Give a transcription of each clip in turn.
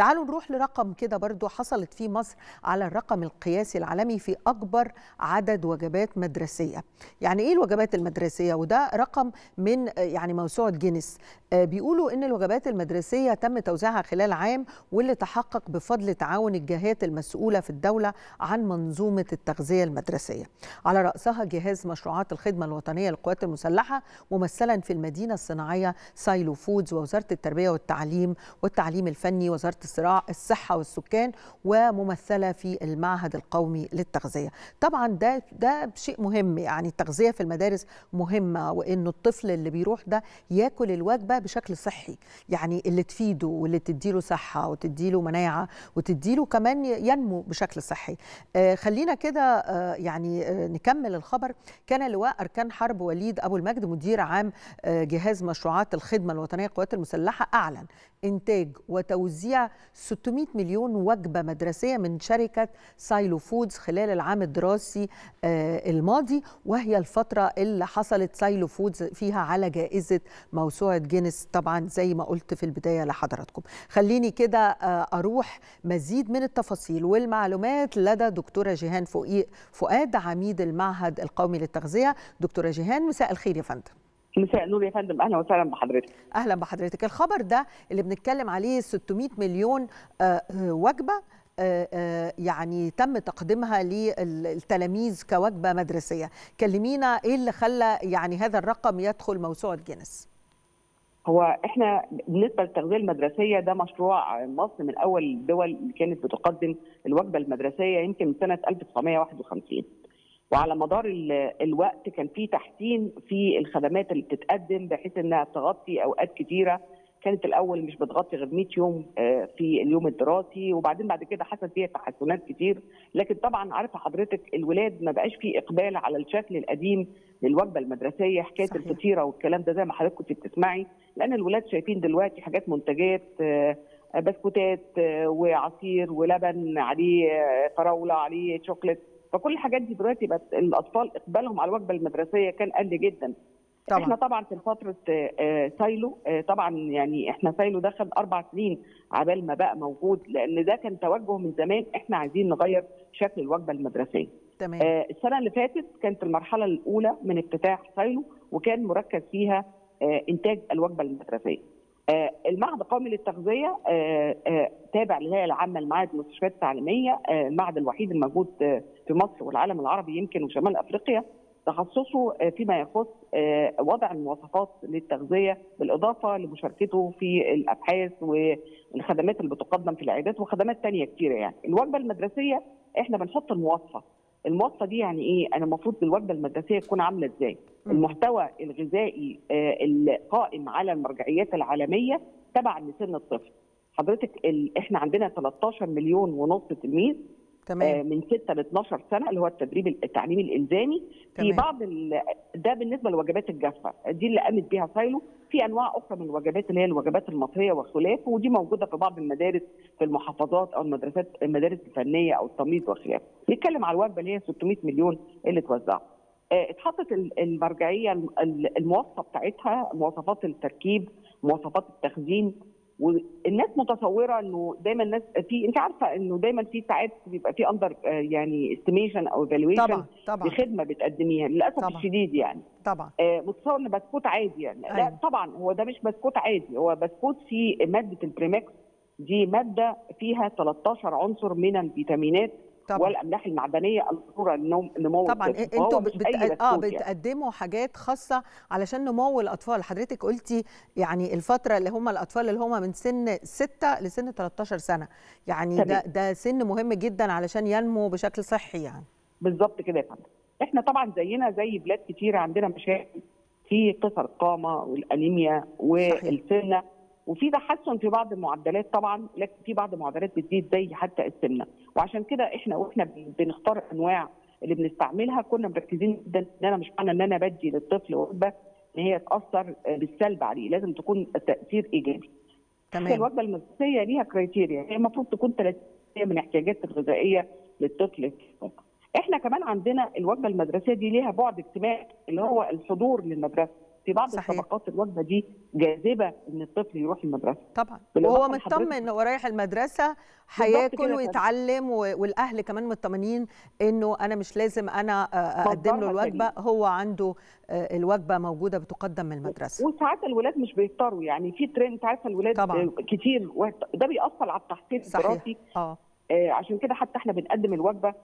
تعالوا نروح لرقم كده برضو حصلت فيه مصر على الرقم القياسي العالمي في أكبر عدد وجبات مدرسية يعني إيه الوجبات المدرسية وده رقم من يعني موسوعة جينيس بيقولوا إن الوجبات المدرسية تم توزيعها خلال عام واللي تحقق بفضل تعاون الجهات المسؤولة في الدولة عن منظومة التغذية المدرسية على رأسها جهاز مشروعات الخدمة الوطنية للقوات المسلحة ممثلا في المدينة الصناعية سايلو فودز ووزارة التربية والتعليم والتعليم الفني وزارة الصراع الصحة والسكان وممثلة في المعهد القومي للتغذية طبعا ده ده شيء مهم يعني التغذية في المدارس مهمة وإنه الطفل اللي بيروح ده ياكل الوجبة بشكل صحي يعني اللي تفيده واللي تديله صحة وتديله مناعة وتديله كمان ينمو بشكل صحي آه خلينا كده آه يعني آه نكمل الخبر كان لواء أركان حرب وليد أبو المجد مدير عام آه جهاز مشروعات الخدمة الوطنية للقوات المسلحة أعلن إنتاج وتوزيع 600 مليون وجبة مدرسية من شركة سايلو فودز خلال العام الدراسي الماضي وهي الفترة اللي حصلت سايلو فودز فيها على جائزة موسوعة جينيس طبعا زي ما قلت في البداية لحضراتكم خليني كده أروح مزيد من التفاصيل والمعلومات لدى دكتورة جيهان فؤاد عميد المعهد القومي للتغذية دكتورة جيهان مساء الخير يا فندم مساء النور يا فندم اهلا وسهلا بحضرتك اهلا بحضرتك الخبر ده اللي بنتكلم عليه 600 مليون وجبه يعني تم تقديمها للتلاميذ كوجبه مدرسيه كلمينا ايه اللي خلى يعني هذا الرقم يدخل موسوعه جينيس هو احنا بالنسبه للتغذيه المدرسيه ده مشروع مصر من اول الدول اللي كانت بتقدم الوجبه المدرسيه يمكن من سنه 1951 وعلى مدار الوقت كان في تحسين في الخدمات اللي بتتقدم بحيث انها تغطي اوقات كتيره كانت الاول مش بتغطي غير 100 يوم في اليوم الدراسي وبعدين بعد كده حصل فيها تحسنات كتير لكن طبعا عارفه حضرتك الولاد ما بقاش في اقبال على الشكل القديم للوجبه المدرسيه حكايه صحيح. الفطيره والكلام ده زي ما حضرتك كنت بتسمعي لان الولاد شايفين دلوقتي حاجات منتجات بسكوتات وعصير ولبن عليه فراوله عليه شوكليت فكل الحاجات دي دلوقتي بقت الاطفال اقبالهم على الوجبه المدرسيه كان قل جدا طبعا. احنا طبعا في فتره سايلو طبعا يعني احنا سايلو دخل اربع سنين عبال ما بقى موجود لان ده كان توجه من زمان احنا عايزين نغير شكل الوجبه المدرسيه تمام. السنه اللي فاتت كانت المرحله الاولى من افتتاح سايلو وكان مركز فيها انتاج الوجبه المدرسيه المعهد القومي للتغذيه تابع للهيئه العامه لمعاهد المستشفيات التعليميه المعهد الوحيد الموجود في مصر والعالم العربي يمكن وشمال افريقيا تخصصه فيما يخص وضع المواصفات للتغذيه بالاضافه لمشاركته في الابحاث والخدمات اللي بتقدم في العيادات وخدمات ثانيه كثيره يعني الوجبه المدرسيه احنا بنحط المواصفه المواصفه دي يعني ايه انا المفروض الوجبه المدرسيه تكون عامله ازاي المحتوى الغذائي القائم على المرجعيات العالميه تبع لسن الطفل حضرتك احنا عندنا 13 مليون ونص تلميذ تمام. من 6 ل 12 سنه اللي هو التدريب التعليمي الالزامي تمام. في بعض ده بالنسبه للوجبات الجافه دي اللي قامت بيها سايلو في انواع اخرى من الوجبات اللي هي الوجبات المصريه وخلافه ودي موجوده في بعض المدارس في المحافظات او المدرسات المدارس الفنيه او التمريض وخلافه نتكلم على الوجبه اللي هي 600 مليون اللي اتوزعوا اتحطت المرجعيه المواصفه بتاعتها مواصفات التركيب مواصفات التخزين والناس متصوره انه دايما الناس في انت عارفه انه دايما في ساعات بيبقى في اندر يعني استيميشن او ايفالويشن طبعا طبعا لخدمه بتقدميها للاسف طبعا. الشديد يعني طبعا آه متصور ان بسكوت عادي يعني أيوة. لا طبعا هو ده مش بسكوت عادي هو بسكوت فيه ماده البريمكس دي ماده فيها 13 عنصر من الفيتامينات طبعا. والاملاح المعدنيه الضروره لنمو طبعا الطفل. انتوا فهو بت... مش أي اه بسكوت يعني. بتقدموا حاجات خاصه علشان نمو الاطفال حضرتك قلتي يعني الفتره اللي هم الاطفال اللي هم من سن 6 لسن 13 سنه يعني ده تمام. ده سن مهم جدا علشان ينمو بشكل صحي يعني بالظبط كده يا فندم احنا طبعا زينا زي بلاد كتيره عندنا مشاكل في قصر القامه والانيميا والسمنه وفي تحسن في بعض المعدلات طبعا لكن في بعض المعدلات بتزيد زي حتى السمنه وعشان كده احنا واحنا بنختار انواع اللي بنستعملها كنا مركزين جدا ان انا مش معنى ان انا بدي للطفل وجبه ان هي تاثر بالسلب عليه لازم تكون تاثير ايجابي تمام الوجبه المدرسيه ليها كريتيريا هي المفروض تكون 30% من احتياجات الغذائيه للطفل احنا كمان عندنا الوجبه المدرسيه دي ليها بعد اجتماعي اللي هو الحضور للمدرسه في بعض صحيح. الطبقات الوجبه دي جاذبه ان الطفل يروح المدرسه طبعا بالإضافة وهو لحضرتك- مطمن انه رايح المدرسه كده هياكل فعلا. ويتعلم و- والاهل كمان مطمنين انه انا مش لازم انا آه، اقدم له مصدرها الوجبه هو عنده آه، الوجبه موجوده بتقدم من المدرسه وساعات الولاد مش بيفطروا يعني في ترند انت عارفه الولاد طبعاً. آه، كتير وقت- ده بيأثر على التحصيل صحيح الدراسي اه آه، عشان كده حتى احنا بنقدم الوجبه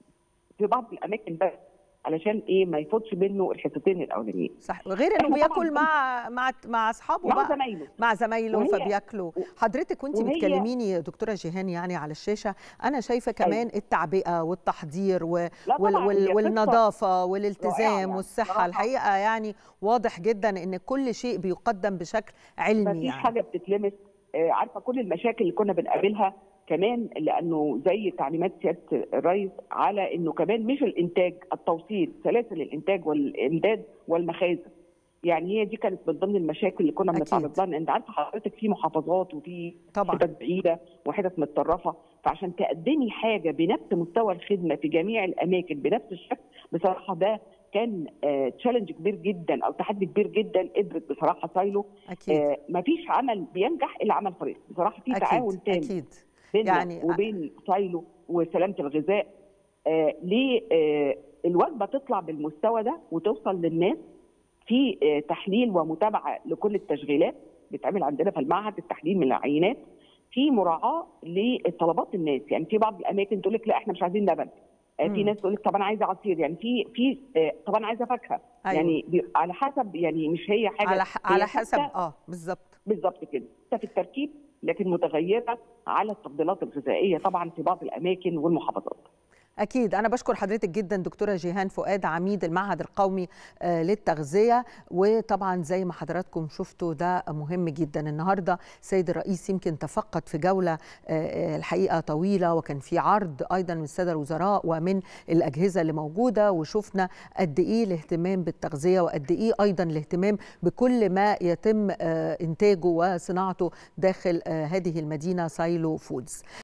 في بعض الاماكن بس علشان ايه ما يفوتش منه الحصتين الاولانيين صح غير انه إحنا طبعاً بياكل مع مع مع اصحابه مع بقى زمايله مع زمايله وهي- فبياكلوا حضرتك وانت وهي- بتكلميني يا دكتوره جيهان يعني على الشاشه انا شايفه كمان التعبئه والتحضير و... لا وال... طبعاً، هي وال... قصة والنظافه رائعة والالتزام يعني والصحه بصراحة. الحقيقه يعني واضح جدا ان كل شيء بيقدم بشكل علمي ما فيش يعني حاجه بتتلمس آه، عارفه كل المشاكل اللي كنا بنقابلها كمان لانه زي تعليمات سياده الرئيس على انه كمان مش الانتاج التوصيل سلاسل الانتاج والامداد والمخازن يعني هي دي كانت من ضمن المشاكل اللي كنا أكيد. بنتعرض لها انت عارفه حضرتك في محافظات وفي طبعا حتت بعيده وحتت متطرفه فعشان تقدمي حاجه بنفس مستوى الخدمه في جميع الاماكن بنفس الشكل بصراحه ده كان تشالنج كبير جدا او تحدي كبير جدا قدرت بصراحه سايلو اكيد آه مفيش عمل بينجح الا عمل فريق بصراحه في تعاون اكيد تام اكيد بيننا يعني- يعني وبين سايلو وسلامه الغذاء آه ليه آه الوجبه تطلع بالمستوى ده وتوصل للناس في آه تحليل ومتابعه لكل التشغيلات بيتعمل عندنا في المعهد التحليل من العينات في مراعاه لطلبات الناس يعني في بعض الاماكن تقول لك لا احنا مش عايزين لبن آه في مم. ناس تقول لك طب انا عايزه عصير يعني في في آه طب انا عايزه فاكهه أيوة. يعني بي- على حسب يعني مش هي حاجه على ح... هي على حسب حتى اه بالظبط بالظبط كده حتى في التركيب لكن متغيره على التفضيلات الغذائيه طبعا في بعض الاماكن والمحافظات أكيد أنا بشكر حضرتك جدا دكتورة جيهان فؤاد عميد المعهد القومي آه، للتغذية وطبعا زي ما حضراتكم شفتوا ده مهم جدا النهاردة سيد الرئيس يمكن تفقد في جولة آه، آه، الحقيقة طويلة وكان في عرض أيضا من السادة الوزراء ومن الأجهزة اللي موجودة وشفنا قد إيه الاهتمام بالتغذية وقد إيه أيضا الاهتمام بكل ما يتم آه، إنتاجه وصناعته داخل آه، هذه المدينة سايلو فودز